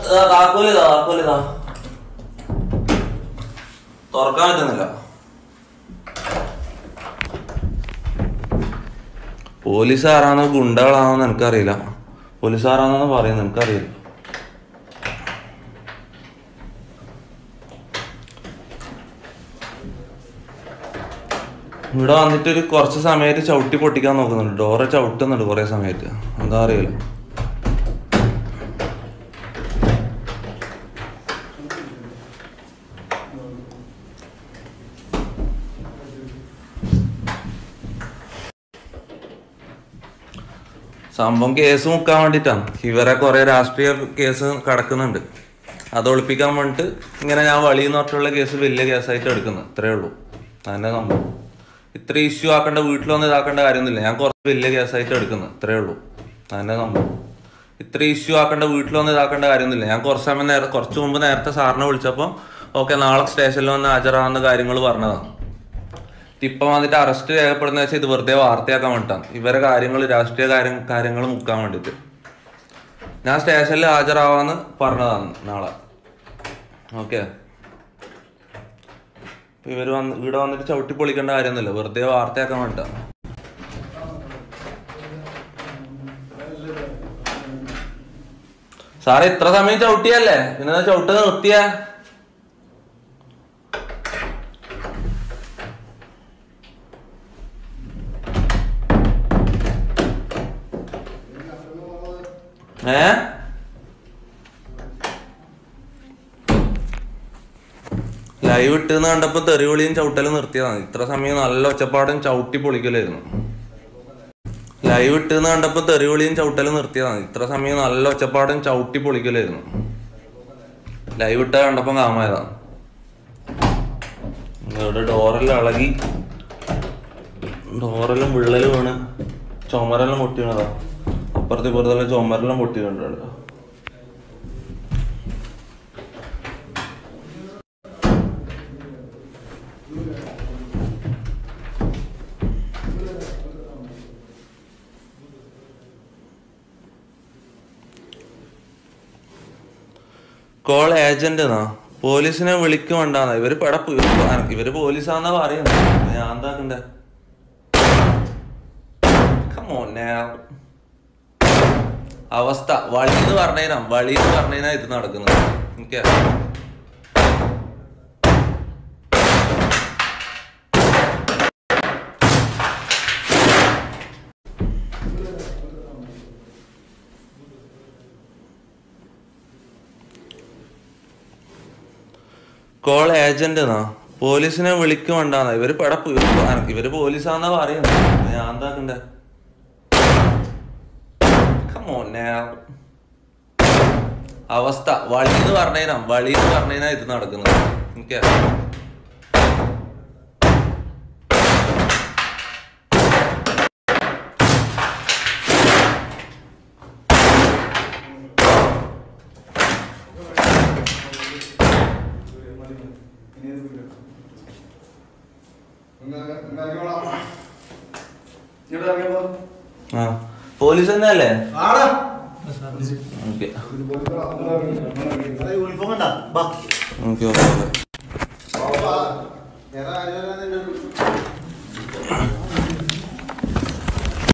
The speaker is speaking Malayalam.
താക്കോലിതാ താക്കോലിതാ തുറക്കാൻ പറ്റുന്നില്ല പോലീസ് ആരാണോ ഗുണ്ടകളാണോന്ന് എനിക്കറിയില്ല പോലീസ് ആരാണെന്ന് പറയുന്നത് എനിക്കറിയില്ല ഇവിടെ വന്നിട്ട് ഒരു കുറച്ച് സമയത്ത് ചവിട്ടി പൊട്ടിക്കാൻ നോക്കുന്നുണ്ട് ഡോറ് ചവിട്ടുന്നുണ്ട് കുറെ സമയത്ത് എന്താ അറിയില്ല സംഭവം കേസ് മുക്കാൻ വേണ്ടിട്ടാണ് ഇവരെ കുറെ രാഷ്ട്രീയ കേസ് കിടക്കുന്നുണ്ട് അത് ഒളിപ്പിക്കാൻ വേണ്ടിട്ട് ഇങ്ങനെ ഞാൻ വളി എന്ന് പറഞ്ഞിട്ടുള്ള കേസ് വലിയ കേസായിട്ട് എടുക്കുന്നത് ഇത്രേ ഉള്ളൂ അതന്നെ സംഭവം ഇത്ര ഇഷ്യൂ ആക്കേണ്ട വീട്ടിൽ വന്ന് ഇതാക്കേണ്ട കാര്യമൊന്നുമില്ല ഞാൻ കുറച്ച് വലിയ കേസായിട്ട് എടുക്കുന്നത് ഇത്രേ ഉള്ളൂ അതന്നെ സംഭവം ഇത്ര ഇഷ്യൂ ആക്കേണ്ട വീട്ടിൽ വന്ന് ഇതാക്കേണ്ട കാര്യമൊന്നുമില്ല ഞാൻ കുറച്ച് സമയം നേരെ കുറച്ച് മുമ്പ് നേരത്തെ സാറിനെ വിളിച്ചപ്പോൾ ഓക്കെ നാളെ സ്റ്റേഷനിൽ വന്ന് ഹാജരാകുന്ന കാര്യങ്ങൾ പറഞ്ഞതാണ് ഇപ്പം വന്നിട്ട് അറസ്റ്റ് രേഖപ്പെടുന്ന വെച്ചാൽ ഇത് വെറുതെ വാർത്തയാക്കാൻ വേണ്ടിട്ടാണ് ഇവരെ കാര്യങ്ങൾ രാഷ്ട്രീയ കാര്യം കാര്യങ്ങൾ മുക്കാൻ വേണ്ടിയിട്ട് ഞാൻ സ്റ്റേഷനിൽ ഹാജരാവാന്ന് പറഞ്ഞതാണ് നാളെ ഓക്കെ ഇവര് വന്ന് ഇവിടെ വന്നിട്ട് ചവിട്ടി പൊളിക്കേണ്ട കാര്യമൊന്നുമില്ല വെറുതെ വാർത്തയാക്കാൻ വേണ്ടിട്ടാണ് സാറേ ഇത്ര സമയം ചവിട്ടിയല്ലേ പിന്നെ ചവിട്ട് നിർത്തിയാ ഏ ലൈവ് ഇട്ടെന്ന് കണ്ടപ്പോ തെറിവിളിയും ചവിട്ടലും നിർത്തിയതാണ് ഇത്ര സമയം നല്ല ഒച്ചപ്പാടും ചവിട്ടി പൊളിക്കലായിരുന്നു ലൈവ് ഇട്ടെന്ന് കണ്ടപ്പോ തെറിവിളിയും ചവിട്ടലും നിർത്തിയതാണ് ഇത്ര സമയം നല്ല ഒച്ചപ്പാടും ചവിട്ടി പൊളിക്കലായിരുന്നു ലൈവ് ഇട്ട കണ്ടപ്പോ കാമായതാണ് ഇവിടെ ഡോറെല്ലാം ഇളകി ഡോറെല്ലാം വിള്ളല് വീണ് ചുമരെല്ലാം പൊട്ടി വീണതാ അപ്പുറത്ത് ഇപ്പുറത്തെല്ലാം ചുമരെല്ലാം പൊട്ടി വീണിട്ടുണ്ട് കോൾ ഏജന്റ് എന്നാ പോലീസിനെ വിളിക്കുണ്ടാന്ന ഇവര് പടപ്പ് ഇവര് പോലീസാന്നാ പറയുന്നത് ഞാൻ എന്താക്കണ്ടേ Come on now. അവസ്ഥ വളി എന്ന് പറഞ്ഞാ വളി എന്ന് പറഞ്ഞാ ഇത് നടക്കുന്നത് എനിക്കറിയാം കോൾ ഏജന്റ് എന്നാ പോലീസിനെ വിളിക്കുണ്ടാന്ന ഇവര് പടപ്പ് ഇവര് പോലീസാന്നാ പറയുന്നത് ഞാൻ എന്താക്കണ്ടേ Come on now. അവസ്ഥ വളി എന്ന് പറഞ്ഞാ വളി എന്ന് പറഞ്ഞാ ഇത് നടക്കുന്നത് എനിക്കറിയാം ആ പോലീസ് തന്നെ അല്ലേ ഓക്കെ യൂണിഫോം ഉണ്ടാ ബാ ഓക്കെ ഓക്കെ ഏതാ ആചാരം